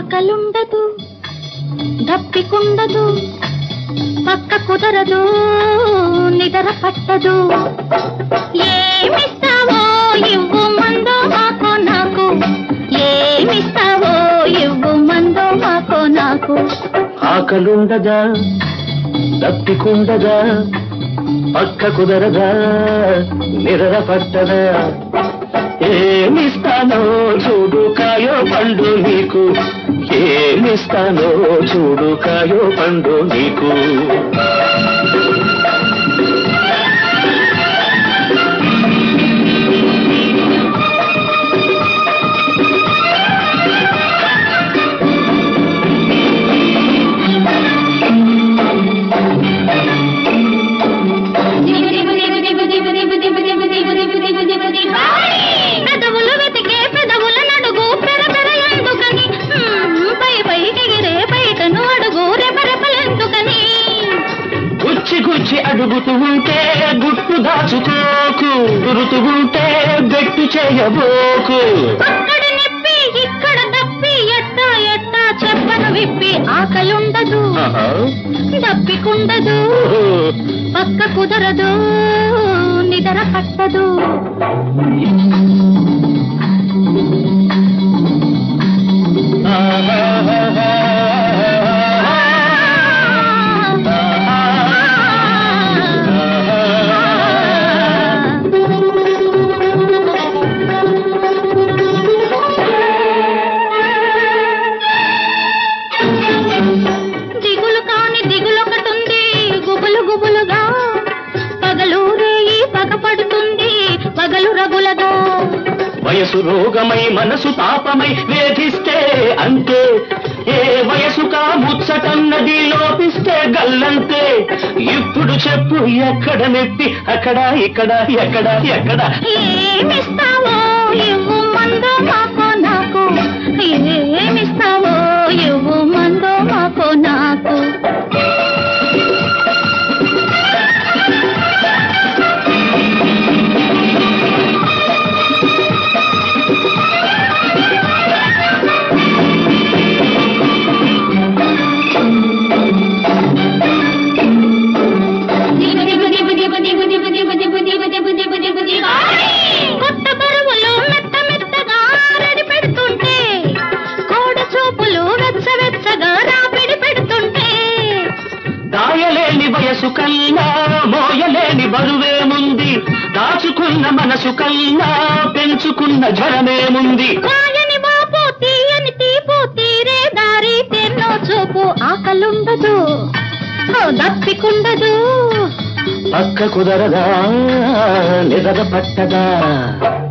ఆకలుండదు దప్పికుండదు పక్క కుదరదు నిద్ర పట్టదు ఏమిస్తావో ఇవ్వు మందో మాకో నాకు ఏమిస్తావో ఇవ్వు మందో మాకో నాకు ఆకలుండదా దప్పికుండదా పక్క కుదరదా నిరర పట్టదా ఏమిస్తానో చూడు కాయో పండు నీకు ఏమిస్తానో చూడు కాయో పండు నీకు పెదవులు వెతికే పెదవుల నడుగు పెర పెర ఎందుకని హ్మ్, పై పైకి ఎగిరే బయటను అడుగు రెపరెపలెందుకని గుచ్చి గుచ్చి అడుగుతూ ఉంటే గుట్టు దాచుకోకు గురుతూ ఉంటే గట్టు చేయబోకు అక్కడ నిప్పి ఇక్కడ తప్పి ఎట్టా ఎట్టా చెప్పను విప్పి ఆకలుండదు ఆహా. దప్పికుండదు ఓహో. పక్క కుదరదు నిద్ర పట్టదు దిగులు కాని దిగులొకటుంది గుబులు గుబులుగా పగలు రేయి పగపడుతుంది పగలు రగులగా వయసు రోగమై మనసు తాపమై వేధిస్తే అంతే ఏ వయసుకా ముచ్చటన్నది లోపిస్తే గల్లంతే ఇప్పుడు చెప్పు ఎక్కడ నెప్పి అక్కడ ఇక్కడ ఎక్కడ ఎక్కడ ఏమిస్తావో ఇవ్వు మందో మాకో నాకు ఏమిస్తావో ఇవ్వు మందో మాకో నాకు కొత్త బరువులు మెత్త మెత్తగా రెడి పెడుతుంటే కోడ చూపులు వెచ్చ వెచ్చగా రాపిడి పెడుతుంటే దాయలేని వయసు కన్నా మోయలేని బరువేముంది దాచుకున్న మనసు కన్నా పెంచుకున్న జ్వరమేముంది రాయని బాపు తీయని తీపు తీరే దారి తెన్నో చూపు ఆకలుండదు ఓ దప్పికుండదు పక్క కుదరదా నిరద పట్టదా